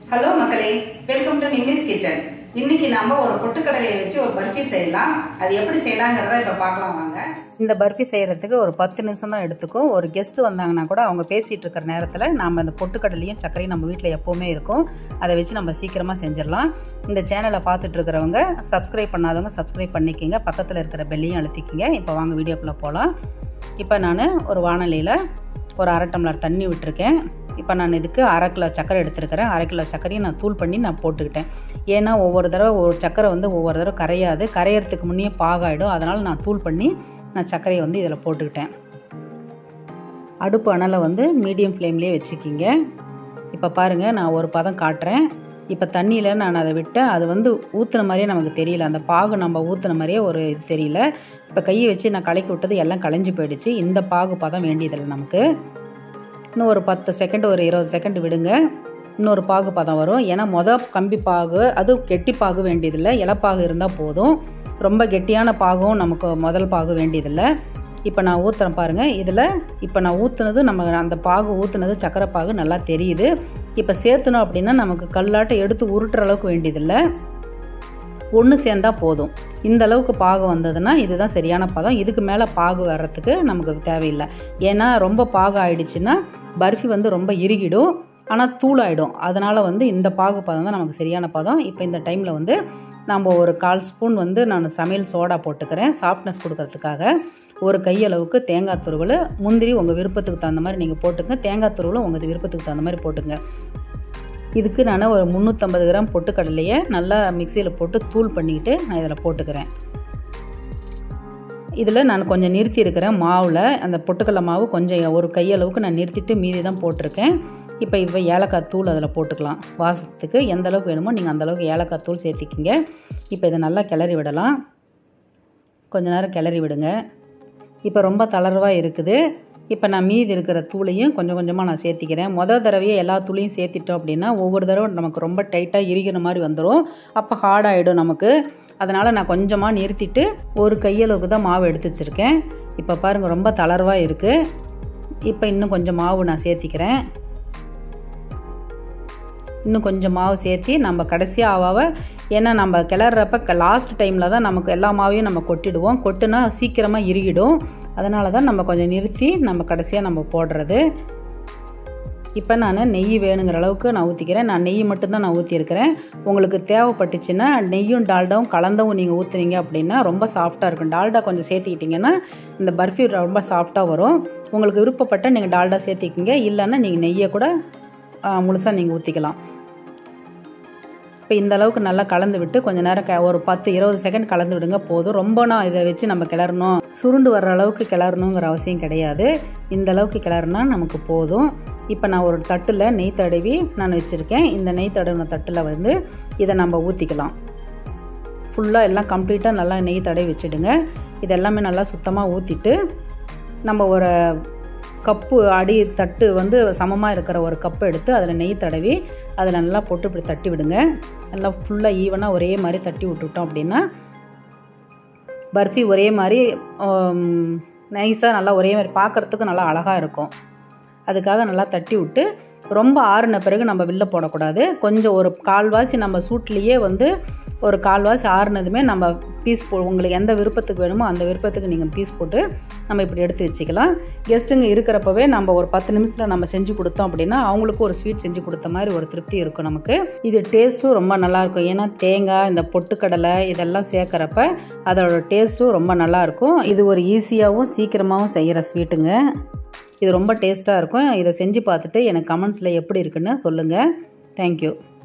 hello மக்களே welcome to நிம்மிஸ் kitchen இன்னைக்கு நம்ம ஒரு பொட்டுக்கடலையை வச்சு ஒரு பர்ஃபி செய்யலாம் அது எப்படி செய்யலாங்கிறத இப்போ பார்க்கலாம் வாங்க இந்த பர்ஃபி செய்யறதுக்கு ஒரு பத்து நிமிஷம் தான் எடுத்துக்கும் ஒரு கெஸ்ட் வந்தாங்கன்னா கூட அவங்க பேசிட்டு இருக்கிற நேரத்தில் நம்ம இந்த பொட்டுக்கடலையும் சர்க்கரையும் நம்ம வீட்டில் எப்போவுமே இருக்கும் அதை வச்சு நம்ம சீக்கிரமாக செஞ்சிடலாம் இந்த சேனலை பார்த்துட்டு இருக்கிறவங்க சப்ஸ்கிரைப் பண்ணாதவங்க சப்ஸ்கிரைப் பண்ணிக்கிங்க பக்கத்தில் இருக்கிற பெல்லையும் அழுத்திக்கிங்க இப்போ வாங்க வீடியோக்குள்ளே போகலாம் இப்போ நான் ஒரு வானொலியில் ஒரு அரை டம்ளர் தண்ணி விட்டுருக்கேன் இப்போ நான் இதுக்கு அரை கிலோ சக்கரை எடுத்துருக்கிறேன் அரை கிலோ சர்க்கரையும் நான் தூள் பண்ணி நான் போட்டுக்கிட்டேன் ஏன்னா ஒவ்வொரு தடவை ஒரு சக்கரை வந்து ஒவ்வொரு தடவை கரையாது கரையிறதுக்கு முன்னே பாகாயிடும் அதனால் நான் தூள் பண்ணி நான் சர்க்கரையை வந்து இதில் போட்டுக்கிட்டேன் அடுப்பு அனலை வந்து மீடியம் ஃப்ளேம்லேயே வச்சுக்கிங்க இப்போ பாருங்கள் நான் ஒரு பதம் காட்டுறேன் இப்போ தண்ணியில் நான் அதை விட்டேன் அது வந்து ஊற்றுன மாதிரியே நமக்கு தெரியல அந்த பாகு நம்ம ஊற்றுன மாதிரியே ஒரு இது தெரியல இப்போ கையை வச்சு நான் கலக்கி விட்டது எல்லாம் களைஞ்சு போயிடுச்சு இந்த பாகு பதம் வேண்டியதில்லை நமக்கு இன்னும் ஒரு பத்து செகண்ட் ஒரு இருபது செகண்ட் விடுங்க இன்னொரு பாகு பதம் வரும் ஏன்னா மொதல் கம்பி பாகு அது கெட்டி பாகு வேண்டியதில்லை இலப்பாகு இருந்தால் போதும் ரொம்ப கெட்டியான பாகும் நமக்கு முதல் பாகு வேண்டியதில்லை இப்போ நான் ஊற்றுறேன் பாருங்கள் இதில் இப்போ நான் ஊற்றுனது நம்ம அந்த பாகு ஊற்றுனது சக்கரை பாகு நல்லா தெரியுது இப்போ சேர்த்துனோம் அப்படின்னா நமக்கு கல்லாட்டை எடுத்து உருட்டுற அளவுக்கு வேண்டியதில்லை ஒன்று சேர்ந்தா போதும் இந்த அளவுக்கு பாகு வந்ததுன்னா இதுதான் சரியான பதம் இதுக்கு மேலே பாகு வர்றதுக்கு நமக்கு தேவையில்லை ஏன்னா ரொம்ப பாகு ஆயிடுச்சுன்னா பர்ஃபி வந்து ரொம்ப இறுகிடும் ஆனால் தூளாயிடும் அதனால் வந்து இந்த பாகு பதம் தான் நமக்கு சரியான பதம் இப்போ இந்த டைமில் வந்து நம்ம ஒரு கால் ஸ்பூன் வந்து நான் சமையல் சோடா போட்டுக்கிறேன் சாஃப்ட்னஸ் கொடுக்கறதுக்காக ஒரு கையளவுக்கு தேங்காய் துருவல் முந்திரி உங்கள் விருப்பத்துக்கு தகுந்த மாதிரி நீங்கள் போட்டுங்க தேங்காய் துருவலும் உங்கள் விருப்பத்துக்கு தகுந்த மாதிரி போட்டுங்க இதுக்கு நான் ஒரு முந்நூற்றம்பது கிராம் பொட்டுக்கடலையை நல்லா மிக்சியில் போட்டு தூள் பண்ணிக்கிட்டு நான் இதில் போட்டுக்கிறேன் இதில் நான் கொஞ்சம் நிறுத்தி இருக்கிறேன் மாவில் அந்த பொட்டுக்கடலை மாவு கொஞ்சம் ஒரு கையளவுக்கு நான் நிறுத்திட்டு மீதி தான் போட்டிருக்கேன் இப்போ இப்போ ஏலக்காய் தூள் அதில் போட்டுக்கலாம் வாசத்துக்கு எந்த அளவுக்கு வேணுமோ நீங்கள் அந்தளவுக்கு ஏலக்காய் தூள் சேர்த்திக்கிங்க இப்போ இதை நல்லா கிளறி விடலாம் கொஞ்ச நேரம் கிளறி விடுங்க இப்போ ரொம்ப தளர்வாக இருக்குது இப்போ நான் மீதி இருக்கிற தூளையும் கொஞ்சம் கொஞ்சமாக நான் சேர்த்திக்கிறேன் மொதல் தடவையே எல்லா தூளையும் சேர்த்திட்டோம் அப்படின்னா ஒவ்வொரு தடவை நமக்கு ரொம்ப டைட்டாக இறுகிற மாதிரி வந்துடும் அப்போ ஹார்டாகிடும் நமக்கு அதனால் நான் கொஞ்சமாக நிறுத்திட்டு ஒரு கையளவுக்கு தான் மாவு எடுத்து வச்சுருக்கேன் இப்போ பாருங்கள் ரொம்ப தளர்வாக இருக்குது இப்போ இன்னும் கொஞ்சம் மாவு நான் சேர்த்திக்கிறேன் இன்னும் கொஞ்சம் மாவு சேர்த்தி நம்ம கடைசியாக ஆவாவ ஏன்னா நம்ம கிளறப்ப லாஸ்ட் டைமில் தான் நமக்கு எல்லா மாவையும் நம்ம கொட்டிடுவோம் கொட்டுனா சீக்கிரமாக இறுகிடும் அதனால தான் நம்ம கொஞ்சம் நிறுத்தி நம்ம கடைசியாக நம்ம போடுறது இப்போ நான் நெய் வேணுங்கிற அளவுக்கு நான் ஊற்றிக்கிறேன் நான் நெய் மட்டும்தான் நான் ஊற்றிருக்கிறேன் உங்களுக்கு தேவைப்பட்டுச்சுன்னா நெய்யும் டால்டாவும் கலந்தவும் நீங்கள் ஊற்றுனீங்க அப்படின்னா ரொம்ப சாஃப்டாக இருக்கும் டால்டா கொஞ்சம் சேர்த்துக்கிட்டிங்கன்னா இந்த பர்ஃபி ரொம்ப சாஃப்டாக வரும் உங்களுக்கு விருப்பப்பட்ட நீங்கள் டால்டா சேர்த்திக்கிங்க இல்லைன்னா நீங்கள் நெய்யை கூட முழுசாக நீங்கள் ஊற்றிக்கலாம் இப்போ இந்த அளவுக்கு நல்லா கலந்து விட்டு கொஞ்சம் நேரம் க ஒரு பத்து இருபது செகண்ட் கலந்து விடுங்க போதும் ரொம்ப நான் இதை வச்சு நம்ம கிளறணும் சுருண்டு வர்ற அளவுக்கு கிளறணுங்கிற அவசியம் கிடையாது இந்த அளவுக்கு கிளறுனா நமக்கு போதும் இப்போ நான் ஒரு தட்டில் நெய் தடவி நான் வச்சுருக்கேன் இந்த நெய் தடவின தட்டில் வந்து இதை நம்ம ஊற்றிக்கலாம் ஃபுல்லாக எல்லாம் கம்ப்ளீட்டாக நல்லா நெய் தடவி வச்சுடுங்க இது எல்லாமே நல்லா சுத்தமாக ஊற்றிட்டு நம்ம ஒரு கப்பு அடி தட்டு வந்து சமமாக இருக்கிற ஒரு கப்பு எடுத்து அதில் நெய் தடவி அதில் நல்லா போட்டு இப்படி தட்டி விடுங்க நல்லா ஃபுல்லாக ஈவனாக ஒரே மாதிரி தட்டி விட்டுட்டோம் அப்படின்னா பர்ஃபி ஒரே மாதிரி நைஸாக நல்லா ஒரே மாதிரி பார்க்குறதுக்கு நல்லா அழகாக இருக்கும் அதுக்காக நல்லா தட்டி விட்டு ரொம்ப ஆறுன பிறகு நம்ம வெளில போடக்கூடாது கொஞ்சம் ஒரு கால்வாசி நம்ம சூட்லேயே வந்து ஒரு கால்வாசி ஆறுனதுமே நம்ம பீஸ் போ உங்களுக்கு எந்த விருப்பத்துக்கு வேணுமோ அந்த விருப்பத்துக்கு நீங்கள் பீஸ் போட்டு நம்ம இப்படி எடுத்து வச்சுக்கலாம் கெஸ்ட்டுங்க இருக்கிறப்பவே நம்ம ஒரு பத்து நிமிஷத்தில் நம்ம செஞ்சு கொடுத்தோம் அப்படின்னா அவங்களுக்கு ஒரு ஸ்வீட் செஞ்சு கொடுத்த மாதிரி ஒரு திருப்தி இருக்கும் நமக்கு இது டேஸ்ட்டும் ரொம்ப நல்லாயிருக்கும் ஏன்னா தேங்காய் இந்த பொட்டுக்கடலை இதெல்லாம் சேர்க்குறப்ப அதோட டேஸ்ட்டும் ரொம்ப நல்லாயிருக்கும் இது ஒரு ஈஸியாகவும் சீக்கிரமாகவும் செய்கிற ஸ்வீட்டுங்க இது ரொம்ப டேஸ்ட்டாக இருக்கும் இதை செஞ்சு பார்த்துட்டு எனக்கு கமெண்ட்ஸில் எப்படி இருக்குன்னு சொல்லுங்கள் தேங்க்யூ